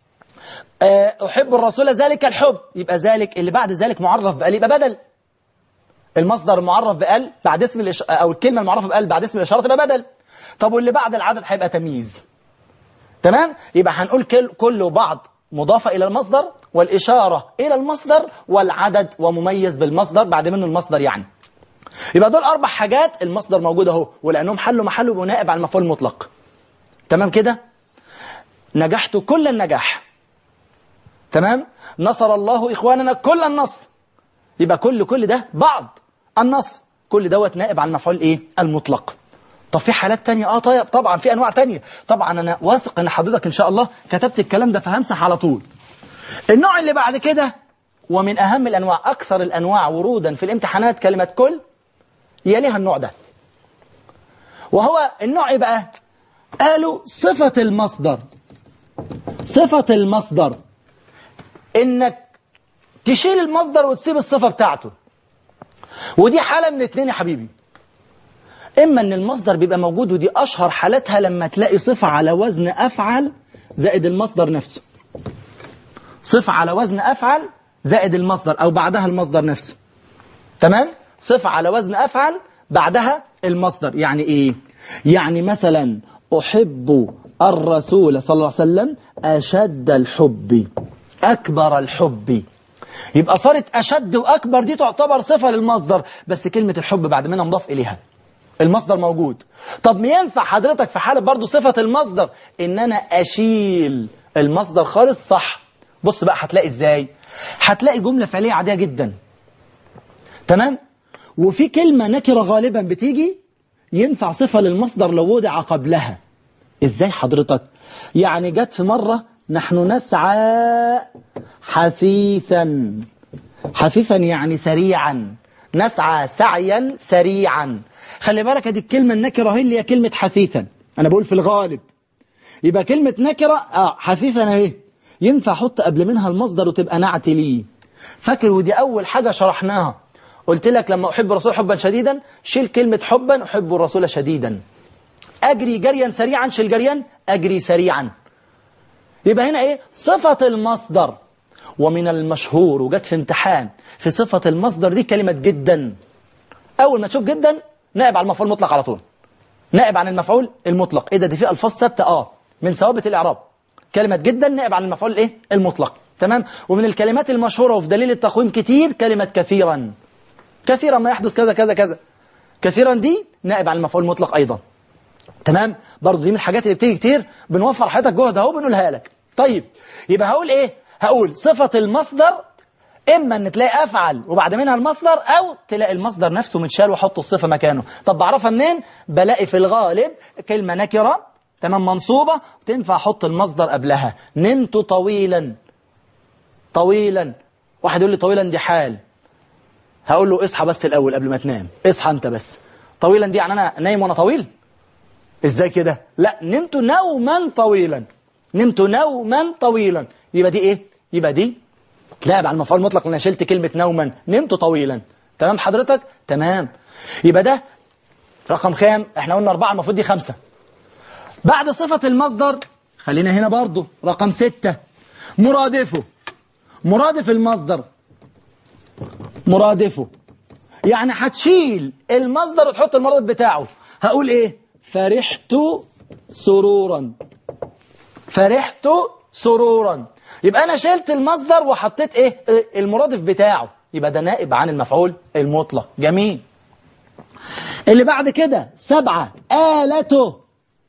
أحب الرسول ذلك الحب يبقى ذلك اللي بعد ذلك معرف بقال يبقى بدل المصدر المعرف بقال بعد اسم الإش... أو الكلمة المعرفة بقال بعد اسم الإشارة تبقى بدل طب واللي بعد العدد هيبقى تمييز تمام يبقى هنقول كل كل وبعض مضافة إلى المصدر والإشارة إلى المصدر والعدد ومميز بالمصدر بعد منه المصدر يعني يبقى دول أربع حاجات المصدر موجود أهو ولأنهم حلوا محله ونائب على المفعول المطلق تمام كده نجحت كل النجاح تمام نصر الله إخواننا كل النصر يبقى كل كل ده بعض النصر كل دوت نائب عن مفعول ايه المطلق طب في حالات تانية اه طيب طبعا في انواع تانية طبعا انا واثق ان حضرتك ان شاء الله كتبت الكلام ده فهمسح على طول النوع اللي بعد كده ومن اهم الانواع اكثر الانواع ورودا في الامتحانات كلمة كل يليها النوع ده وهو النوع ايه بقى قالوا صفة المصدر صفة المصدر انك تشيل المصدر وتسيب الصفة بتاعته ودي حالة من اتنين يا حبيبي إما أن المصدر بيبقى موجود ودي أشهر حالاتها لما تلاقي صفة على وزن أفعل زائد المصدر نفسه صفة على وزن أفعل زائد المصدر أو بعدها المصدر نفسه تمام صفة على وزن أفعل بعدها المصدر يعني إيه يعني مثلا أحب الرسول صلى الله عليه وسلم أشد الحب أكبر الحب يبقى صارت أشد وأكبر دي تعتبر صفة للمصدر بس كلمة الحب بعد منها مضاف إليها المصدر موجود طب ينفع حضرتك في حالة برضو صفة المصدر إن أنا أشيل المصدر خالص صح بص بقى هتلاقي إزاي هتلاقي جملة فعلية عادية جدا تمام وفي كلمة نكرة غالبا بتيجي ينفع صفة للمصدر لو وضع قبلها ازاي حضرتك يعني جت في مرة نحن نسعى حثيثا حثيثا يعني سريعا نسعى سعيا سريعا خلي بالك ادي الكلمة النكرة هي اللي هي كلمة حثيثا انا بقول في الغالب يبقى كلمة نكرة اه حثيثا اهي ينفع احط قبل منها المصدر وتبقى نعت ليه فاكر ودي اول حاجة شرحناها قلت لك لما احب الرسول حبا شديدا شيل كلمة حبا احب الرسول شديدا أجري جريا سريعا شيل جريا أجري سريعا يبقى هنا إيه صفة المصدر ومن المشهور وجت في امتحان في صفة المصدر دي كلمة جدا أول ما تشوف جدا نائب على المفعول المطلق على طول نائب عن المفعول المطلق إيه ده دي في ألفاظ ثابتة آه من ثوابت الإعراب كلمة جدا نائب عن المفعول إيه المطلق تمام ومن الكلمات المشهورة وفي دليل التقويم كتير كلمة كثيرا كثيرا ما يحدث كذا كذا كذا كثيرا دي نائب عن المفعول المطلق أيضا تمام برضه دي من الحاجات اللي بتيجي كتير بنوفر حياتك جهد اهو بنقولها لك طيب يبقى هقول ايه هقول صفة المصدر اما ان تلاقي افعل وبعد منها المصدر او تلاقي المصدر نفسه متشال واحط الصفة مكانه طب بعرفها منين بلاقي في الغالب كلمة نكرة تمام منصوبة تنفع احط المصدر قبلها نمت طويلا طويلا واحد يقول لي طويلا دي حال هقول له اصحى بس الاول قبل ما تنام اصحى انت بس طويلا دي يعني انا نايم وانا طويل ازاي كده لا نمت نوما طويلا نمت نوما طويلا يبقى دي ايه يبقى دي لا على المفعول المطلق لان شلت كلمة نوما نمت طويلا تمام حضرتك تمام يبقى ده رقم خام احنا قلنا أربعة المفروض دي خمسة بعد صفة المصدر خلينا هنا برضو رقم ستة مرادفه مرادف المصدر مرادفه يعني هتشيل المصدر وتحط المرادف بتاعه هقول ايه فرحت سرورا فرحت سرورا يبقى انا شلت المصدر وحطيت ايه المرادف بتاعه يبقى ده نائب عن المفعول المطلق جميل اللي بعد كده سبعة آلته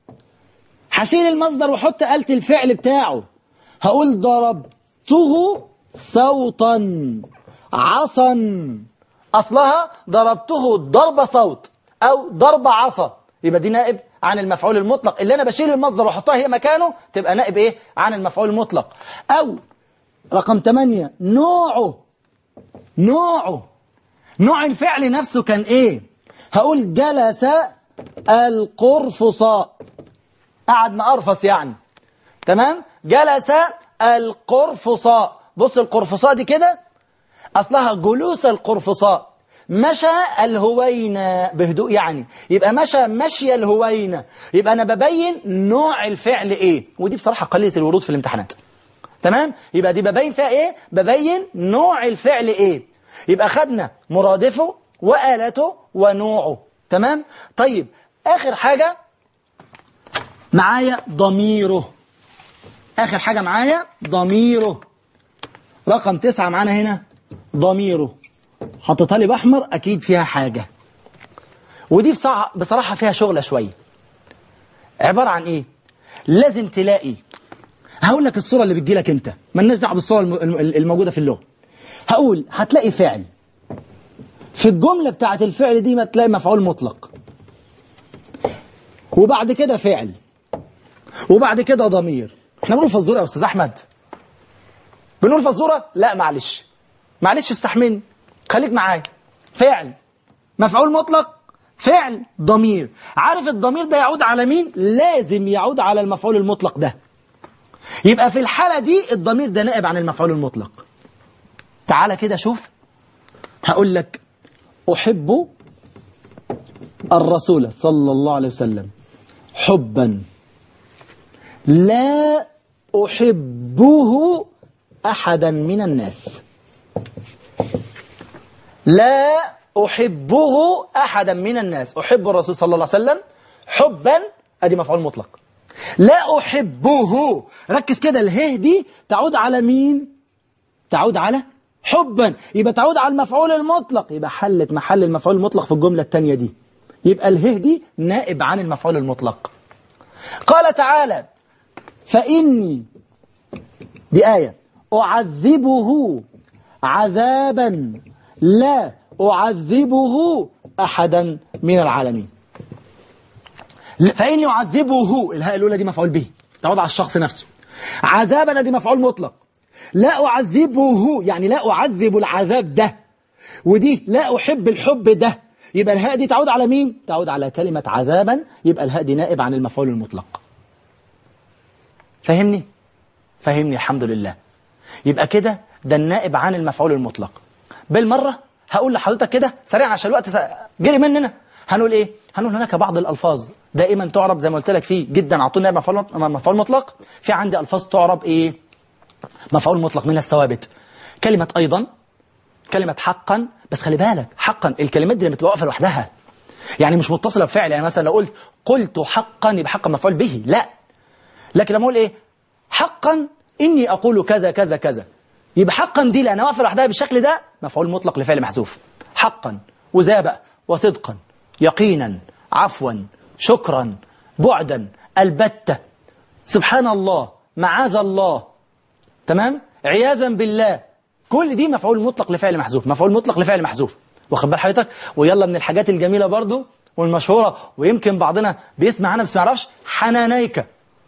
هشيل المصدر واحط آلة الفعل بتاعه هقول ضربته صوتا عصا أصلها ضربته ضرب صوت أو ضرب عصا يبقى دي نائب عن المفعول المطلق اللي أنا بشيل المصدر واحطها هي مكانه تبقى نائب إيه عن المفعول المطلق أو رقم 8 نوعه نوعه نوع الفعل نفسه كان إيه هقول جلس القرفصاء قعد مقرفص يعني تمام جلس القرفصاء بص القرفصاء دي كده أصلها جلوس القرفصاء مشى الهوينة بهدوء يعني يبقى مشى مشي الهوينة يبقى أنا ببين نوع الفعل إيه ودي بصراحة قليلة الورود في الامتحانات تمام يبقى دي ببين فيها إيه ببين نوع الفعل إيه يبقى خدنا مرادفه وآلته ونوعه تمام طيب آخر حاجة معايا ضميره آخر حاجة معايا ضميره رقم تسعة معانا هنا ضميره حطيتها لي بأحمر أكيد فيها حاجة ودي بصراحة, بصراحة فيها شغلة شوية عبارة عن إيه لازم تلاقي هقول لك الصورة اللي بتجي لك أنت مالناش دعوه بالصورة الموجودة في اللغة هقول هتلاقي فعل في الجملة بتاعت الفعل دي ما تلاقي مفعول مطلق وبعد كده فعل وبعد كده ضمير احنا بنقول فزورة يا أستاذ أحمد بنقول فزورة لا معلش معلش استحملني خليك معايا فعل مفعول مطلق فعل ضمير عارف الضمير ده يعود على مين لازم يعود على المفعول المطلق ده يبقى في الحالة دي الضمير ده نائب عن المفعول المطلق تعالى كده شوف هقول لك أحب الرسول صلى الله عليه وسلم حبا لا أحبه أحدا من الناس لا أحبه أحدا من الناس أحب الرسول صلى الله عليه وسلم حبا أدي مفعول مطلق لا أحبه ركز كده اله دي تعود على مين تعود على حبا يبقى تعود على المفعول المطلق يبقى حلت محل المفعول المطلق في الجملة الثانية دي يبقى اله دي نائب عن المفعول المطلق قال تعالى فإني دي آية أعذبه عذابا لا أعذبه أحدا من العالمين فإن يعذبه الهاء الأولى دي مفعول به تعود على الشخص نفسه عذابا دي مفعول مطلق لا أعذبه يعني لا أعذب العذاب ده ودي لا أحب الحب ده يبقى الهاء دي تعود على مين؟ تعود على كلمة عذابا يبقى الهاء دي نائب عن المفعول المطلق فهمني؟ فهمني الحمد لله يبقى كده ده النائب عن المفعول المطلق بالمرة هقول لحضرتك كده سريعا عشان الوقت جري مننا هنقول ايه هنقول هناك بعض الالفاظ دائما تعرب زي ما قلت لك فيه جدا اعطونا مفعول مفعول مطلق في عندي الفاظ تعرب ايه مفعول مطلق من الثوابت كلمة ايضا كلمة حقا بس خلي بالك حقا الكلمات دي لما تبقى واقفه لوحدها يعني مش متصله بفعل يعني مثلا لو قلت قلت حقا يبقى حقا مفعول به لا لكن لما اقول ايه حقا اني اقول كذا كذا كذا يبقى حقا دي لانها واقفه لوحدها بالشكل ده مفعول مطلق لفعل محذوف حقا وزابا وصدقا يقينا عفوا شكرا بعدا البتة سبحان الله معاذ الله تمام عياذا بالله كل دي مفعول مطلق لفعل محذوف مفعول مطلق لفعل محذوف واخد بال حضرتك ويلا من الحاجات الجميلة برضو والمشهورة ويمكن بعضنا بيسمع عنها بس ما يعرفش حنانيك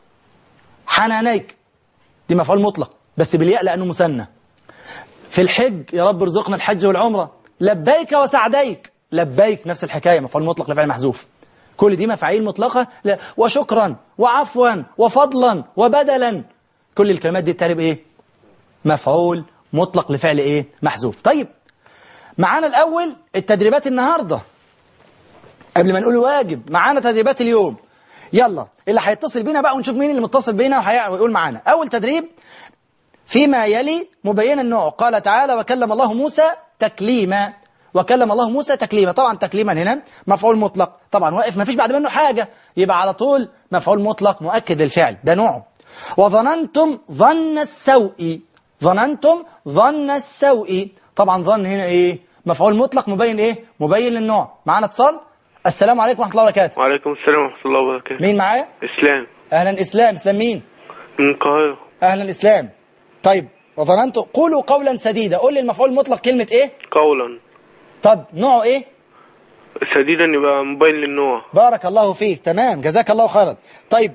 حنانيك دي مفعول مطلق بس بالياء لأنه مثنى في الحج يا رب ارزقنا الحج والعمرة لبيك وسعديك لبيك نفس الحكاية مفعول مطلق لفعل محذوف كل دي مفاعيل مطلقة لا وشكرا وعفوا وفضلا وبدلا كل الكلمات دي تقريبا ايه مفعول مطلق لفعل ايه محذوف طيب معانا الأول التدريبات النهاردة قبل ما نقول واجب معانا تدريبات اليوم يلا اللي هيتصل بينا بقى ونشوف مين اللي متصل بينا ويقول معانا أول تدريب فيما يلي مبين النوع قال تعالى وكلم الله موسى تكليما وكلم الله موسى تكليما طبعا تكليما هنا مفعول مطلق طبعا واقف ما فيش بعد منه حاجة يبقى على طول مفعول مطلق مؤكد للفعل ده نوعه وظننتم ظن السوء ظننتم ظن السوء طبعا ظن هنا ايه مفعول مطلق مبين ايه مبين للنوع معانا اتصال السلام عليكم ورحمه الله وبركاته وعليكم السلام ورحمة الله وبركاته مين معايا إسلام اهلا اسلام اسلام مين من القاهرة اهلا اسلام طيب وظننتم قولوا قولا سديدا قول لي المفعول المطلق كلمه ايه قولا طب نوعه ايه سديدا يبقى مبين للنوع بارك الله فيك تمام جزاك الله خيرا طيب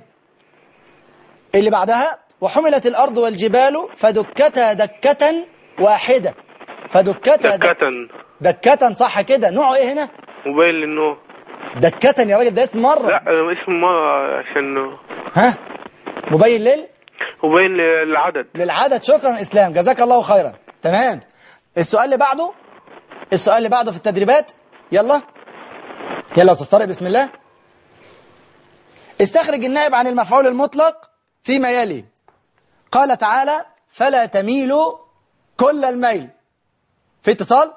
اللي بعدها وحملت الأرض والجبال فدكتا دكة واحدة فدكتا دكة دكة صح كده نوعه ايه هنا مبين للنوع دكة يا راجل ده اسم مرة لا اسم مرة عشان ها مبين لل مبين للعدد للعدد شكرا اسلام جزاك الله خيرا تمام السؤال اللي بعده السؤال اللي بعده في التدريبات يلا يلا يا استاذ طارق بسم الله استخرج النائب عن المفعول المطلق فيما يلي قال تعالى فلا تميلوا كل الميل في اتصال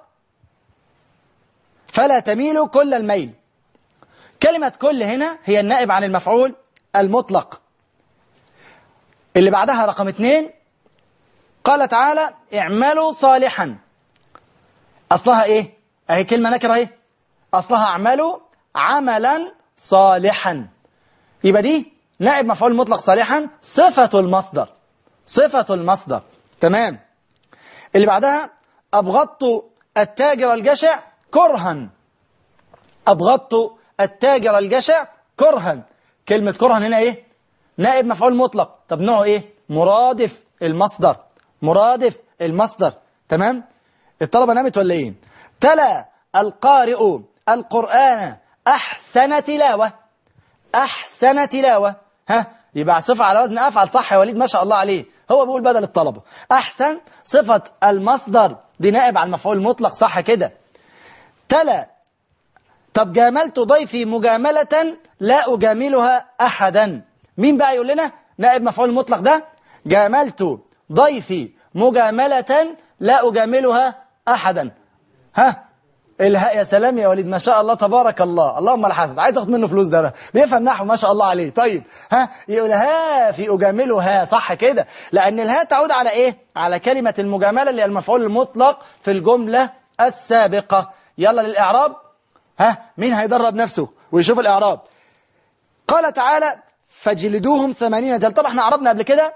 فلا تميلوا كل الميل كلمة كل هنا هي النائب عن المفعول المطلق اللي بعدها رقم اثنين قال تعالى اعملوا صالحا أصلها إيه؟ أهي كلمة نكرة إيه؟ أصلها اعملوا عملا صالحا يبقى دي نائب مفعول مطلق صالحا صفة المصدر صفة المصدر تمام اللي بعدها أبغضت التاجر الجشع كرها أبغضت التاجر الجشع كرها كلمة كرها هنا إيه نائب مفعول مطلق طب نوعه إيه مرادف المصدر مرادف المصدر تمام الطلبة نامت ولا إيه تلا القارئ القرآن أحسن تلاوة أحسن تلاوة ها يبقى صفة على وزن أفعل صح يا وليد ما شاء الله عليه هو بيقول بدل الطلبة أحسن صفة المصدر دي نائب على المفعول المطلق صح كده تلا طب جاملت ضيفي مجاملة لا أجاملها أحدا مين بقى يقول لنا نائب مفعول مطلق ده جاملت ضيفي مجاملة لا أجاملها أحدا ها الهاء يا سلام يا وليد ما شاء الله تبارك الله اللهم الحسن عايز اخد منه فلوس ده أنا. بيفهم نحو ما شاء الله عليه طيب ها يقول ها في اجاملها صح كده لان الهاء تعود على ايه على كلمة المجاملة اللي هي المفعول المطلق في الجملة السابقة يلا للاعراب ها مين هيدرب نفسه ويشوف الاعراب قال تعالى فجلدوهم ثمانين جلد طبعا احنا عربنا قبل كده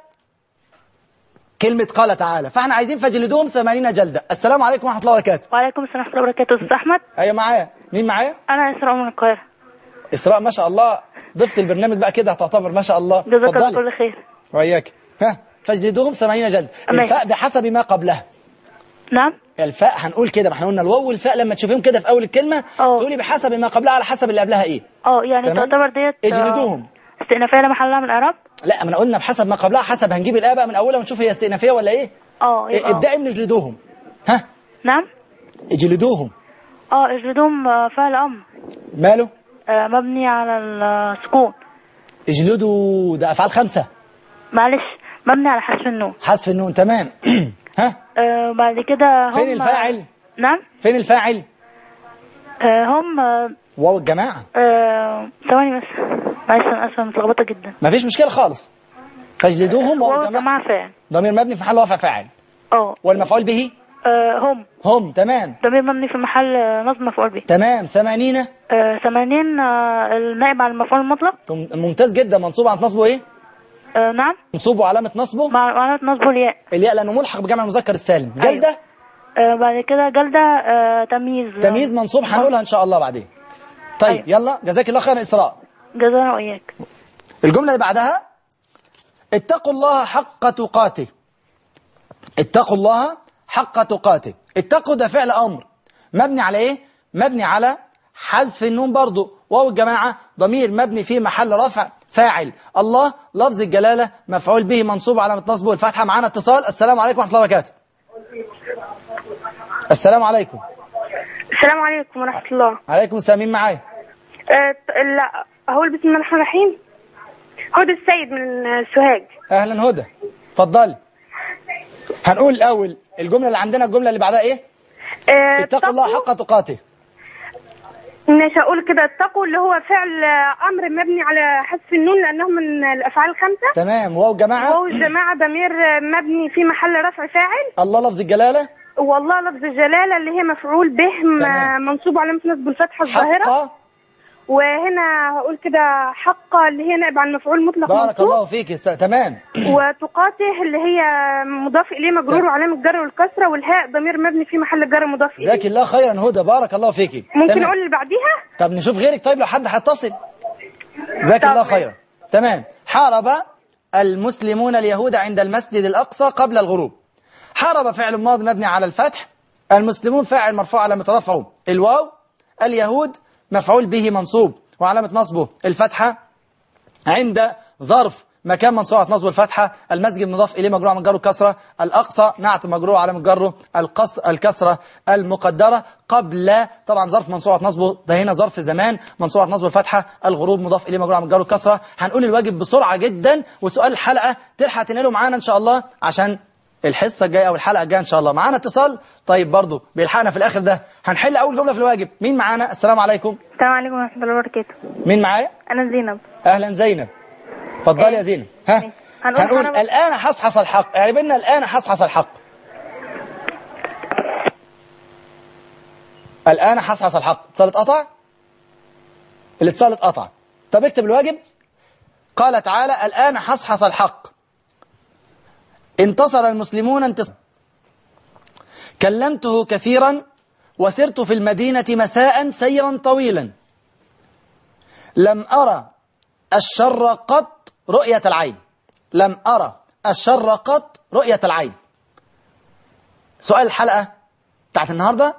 كلمة قال تعالى فاحنا عايزين فجلدوهم ثمانين جلدة السلام عليكم ورحمة الله وبركاته وعليكم السلام ورحمة الله وبركاته أستاذ أحمد ايوه معايا مين معايا أنا إسراء من القاهرة اسراء ما شاء الله ضفت البرنامج بقى كده هتعتبر ما شاء الله جزاك الله اتفضلي. كل خير وإياك ها فاجلدوهم 80 جلد أمان. الفاء بحسب ما قبلها نعم الفاء هنقول كده ما احنا قلنا الواو والفاء لما تشوفيهم كده في اول الكلمه أه. تقولي بحسب ما قبلها على حسب اللي قبلها ايه اه يعني تمام. تعتبر ديت آه، اجلدوهم استئنافية لمحلها من الإعراب لا ما احنا قلنا بحسب ما قبلها حسب هنجيب الايه بقى من اولها ونشوف هي استئنافيه ولا ايه اه إيه، يبقى آه. ابدأي من اجلدوهم ها نعم اجلدوهم اه اجلدوهم آه، فعل أمر ماله آه، مبني على السكون اجلدوا ده افعال خمسه معلش مبني على حذف النون حذف النون تمام ها آه، بعد كده هم فين الفاعل نعم فين الفاعل آه، هم آه، واو الجماعه آه، ثواني بس معلش أنا آسفة متلخبطة جدا ما فيش مشكله خالص فاجلدوهم واو واو الجماعه جماعة فاعل ضمير مبني في محل رفع فاعل اه والمفعول به آه، هم هم تمام ضمير مبني في محل آه، نصب مفعول به تمام ثمانين آه، ثمانين آه، النائب على المفعول المطلق ممتاز جدا منصوب على نصبه ايه آه، نعم منصوب وعلامة نصبه مع علامة نصبه الياء الياء لأنه ملحق بجمع المذكر السالم جلدة آه، بعد كده جلدة آه، تمييز تمييز منصوب هنقولها إن شاء الله بعدين طيب يلا جزاك الله خيرا إسراء جزانا وإياك الجملة اللي بعدها اتقوا الله حق تقاته اتقوا الله حق تقاته اتقوا ده فعل أمر مبني على إيه؟ مبني على حذف النون برضو واو الجماعة ضمير مبني في محل رفع فاعل الله لفظ الجلالة مفعول به منصوب علامة نصبه الفتحة معانا اتصال السلام عليكم ورحمة الله وبركاته السلام عليكم السلام عليكم ورحمة الله عليكم السلام مين معايا أه ط- لا هقول بسم الله الرحمن الرحيم هدى السيد من آه، سوهاج اهلا هدى اتفضلي هنقول الاول الجمله اللي عندنا الجمله اللي بعدها ايه أه اتقوا الله حق تقاته مش هقول كده اتقوا اللي هو فعل آه، امر مبني على حذف النون لانه من الافعال الخمسه تمام واو جماعه وهو الجماعه ضمير آه، مبني في محل رفع فاعل الله لفظ الجلاله والله لفظ الجلاله اللي هي مفعول به م- تمام. منصوب علامه نصب الفتحه الظاهره حق وهنا هقول كده حق اللي هي نائب عن مفعول مطلق بارك منصوب الله فيك س- تمام وتقاته اللي هي مضاف اليه مجرور وعلامه جر والكسره والهاء ضمير مبني في محل جر مضاف اليه جزاك الله خيرا هدى بارك الله فيك ممكن تمام. اقول اللي بعديها طب نشوف غيرك طيب لو حد هيتصل جزاك طب الله ماشي. خيرا تمام حارب المسلمون اليهود عند المسجد الأقصى قبل الغروب حارب فعل ماضي مبني على الفتح المسلمون فاعل مرفوع على رفعه الواو اليهود مفعول به منصوب وعلامة نصبه الفتحة عند ظرف مكان منصوب على نصب الفتحة المسجد مضاف إليه مجروع من جره كسرة الأقصى نعت مجروع على من جره القص الكسرة المقدرة قبل طبعا ظرف منصوب على نصبه ده هنا ظرف زمان منصوب على نصب الفتحة الغروب مضاف إليه مجروع من جره كسرة هنقول الواجب بسرعة جدا وسؤال الحلقة تلحق تنقله معانا إن شاء الله عشان الحصة الجاية أو الحلقة الجاية إن شاء الله معانا اتصال طيب برضو بيلحقنا في الآخر ده هنحل أول جملة في الواجب مين معانا السلام عليكم السلام عليكم ورحمة الله وبركاته مين معايا أنا زينب اهلا زينب اتفضلي يا زينب ها هنقول هنقول حرب- الان حصحص الحق اعرب لنا الان حصحص الحق الان حصحص الحق اتصال اتقطع الاتصال اتقطع طب اكتب الواجب قال تعالى الان حصحص الحق انتصر المسلمون انتصار كلمته كثيرا وسرت في المدينة مساء سيرا طويلا لم أرى الشر قط رؤية العين لم أرى الشر قط رؤية العين سؤال الحلقة بتاعت النهاردة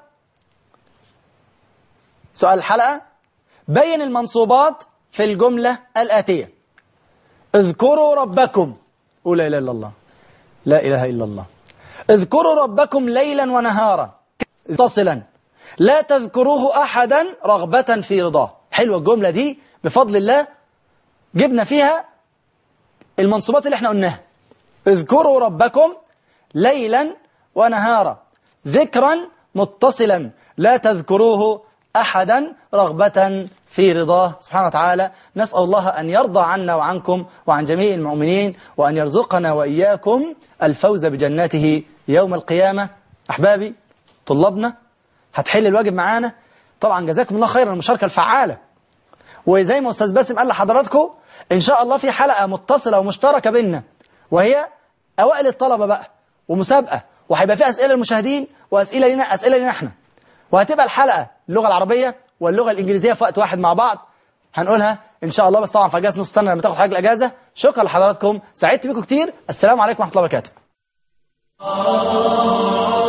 سؤال الحلقة بين المنصوبات في الجملة الآتية اذكروا ربكم قول لا إله إلا الله لا إله إلا الله اذكروا ربكم ليلا ونهارا متصلا لا تذكروه أحدا رغبة في رضاه حلوة الجملة دي بفضل الله جبنا فيها المنصوبات اللي احنا قلناها اذكروا ربكم ليلا ونهارا ذكرا متصلا لا تذكروه أحدا رغبة في رضاه سبحانه وتعالى نسأل الله أن يرضى عنا وعنكم وعن جميع المؤمنين وأن يرزقنا وإياكم الفوز بجناته يوم القيامة أحبابي طلابنا هتحل الواجب معانا طبعا جزاكم الله خيرا المشاركة الفعالة وزي ما أستاذ باسم قال لحضراتكم إن شاء الله في حلقة متصلة ومشتركة بيننا وهي أوائل الطلبة بقى ومسابقة وهيبقى فيها أسئلة للمشاهدين وأسئلة لنا أسئلة لنا احنا وهتبقى الحلقة اللغة العربية واللغة الإنجليزية في وقت واحد مع بعض هنقولها إن شاء الله بس طبعا في أجازة نص سنة لما تاخد حاجة الأجازة شكرا لحضراتكم سعدت بكم كتير السلام عليكم ورحمة الله وبركاته